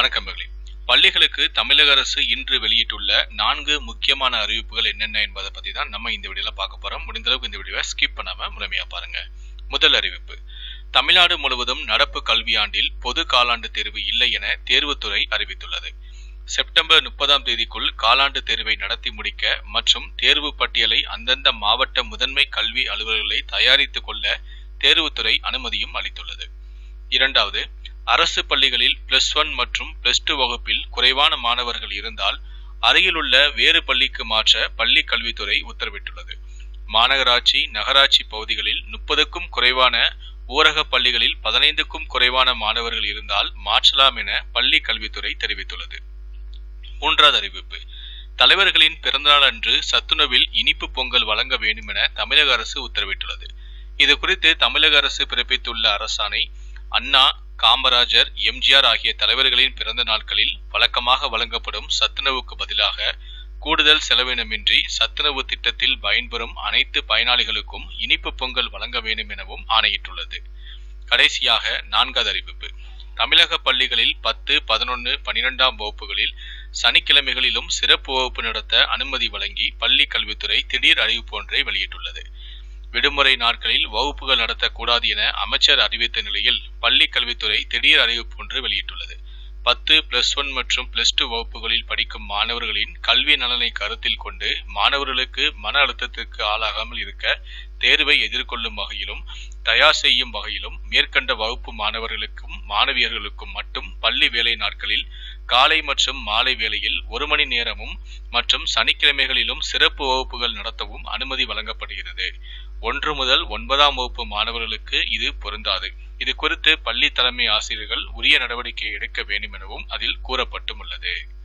வணக்கம் மகளே பள்ளிகளுக்கு தமிழக அரசு இன்று வெளியிட்டுள்ள நான்கு முக்கியமான அறிவிப்புகள் என்னென்ன என்பதை பத்தி தான் நம்ம இந்த வீடியோல பார்க்க போறோம் முடிந்த அளவுக்கு இந்த வீடியோவை ஸ்கிப் பண்ணாம முழுமையா பாருங்க முதல் அறிவிப்பு தமிழ்நாடு முழுவதும் நடப்பு கல்வியாண்டில் பொது காலாண்டு தேர்வு இல்லை என தேர்வுத்துறை அறிவித்துள்ளது செப்டம்பர் முப்பதாம் தேதிக்குள் காலாண்டு தேர்வை நடத்தி முடிக்க மற்றும் தேர்வு பட்டியலை அந்தந்த மாவட்ட முதன்மை கல்வி அலுவலர்களை தயாரித்துக் கொள்ள தேர்வுத்துறை அனுமதியும் அளித்துள்ளது இரண்டாவது அரசு பள்ளிகளில் பிளஸ் ஒன் மற்றும் பிளஸ் டூ வகுப்பில் குறைவான மாணவர்கள் இருந்தால் அருகிலுள்ள வேறு பள்ளிக்கு மாற்ற பள்ளி கல்வித்துறை உத்தரவிட்டுள்ளது மாநகராட்சி நகராட்சி பகுதிகளில் முப்பதுக்கும் குறைவான ஊரக பள்ளிகளில் பதினைந்துக்கும் குறைவான மாணவர்கள் இருந்தால் மாற்றலாம் என பள்ளி கல்வித்துறை தெரிவித்துள்ளது மூன்றாவது அறிவிப்பு தலைவர்களின் பிறந்தநாள் அன்று சத்துணவில் இனிப்பு பொங்கல் வழங்க வேண்டும் என தமிழக அரசு உத்தரவிட்டுள்ளது இது குறித்து தமிழக அரசு பிறப்பித்துள்ள அரசாணை அண்ணா காமராஜர் எம்ஜிஆர் ஆகிய தலைவர்களின் பிறந்த நாட்களில் வழக்கமாக வழங்கப்படும் சத்துணவுக்கு பதிலாக கூடுதல் செலவினமின்றி சத்துணவு திட்டத்தில் பயன்பெறும் அனைத்து பயனாளிகளுக்கும் இனிப்பு பொங்கல் வழங்க வேண்டும் எனவும் ஆணையிட்டுள்ளது கடைசியாக நான்காவது அறிவிப்பு தமிழக பள்ளிகளில் பத்து பதினொன்று பனிரெண்டாம் வகுப்புகளில் சனிக்கிழமைகளிலும் சிறப்பு வகுப்பு நடத்த அனுமதி வழங்கி பள்ளி கல்வித்துறை திடீர் அறிவிப்பு ஒன்றை வெளியிட்டுள்ளது விடுமுறை நாட்களில் வகுப்புகள் நடத்தக்கூடாது என அமைச்சர் அறிவித்த நிலையில் பள்ளி கல்வித்துறை திடீர் அறிவிப்பு ஒன்று வெளியிட்டுள்ளது பத்து பிளஸ் ஒன் மற்றும் பிளஸ் டூ வகுப்புகளில் படிக்கும் மாணவர்களின் கல்வி நலனை கருத்தில் கொண்டு மாணவர்களுக்கு மன அழுத்தத்திற்கு ஆளாகாமல் இருக்க தேர்வை எதிர்கொள்ளும் வகையிலும் தயார் செய்யும் வகையிலும் மேற்கண்ட வகுப்பு மாணவர்களுக்கும் மாணவியர்களுக்கும் மட்டும் பள்ளி வேலை நாட்களில் காலை மற்றும் மாலை வேளையில் ஒரு மணி நேரமும் மற்றும் சனிக்கிழமைகளிலும் சிறப்பு வகுப்புகள் நடத்தவும் அனுமதி வழங்கப்படுகிறது ஒன்று முதல் ஒன்பதாம் வகுப்பு மாணவர்களுக்கு இது பொருந்தாது இது குறித்து பள்ளி தலைமை ஆசிரியர்கள் உரிய நடவடிக்கை எடுக்க வேண்டும் எனவும் அதில் கூறப்பட்டும் உள்ளது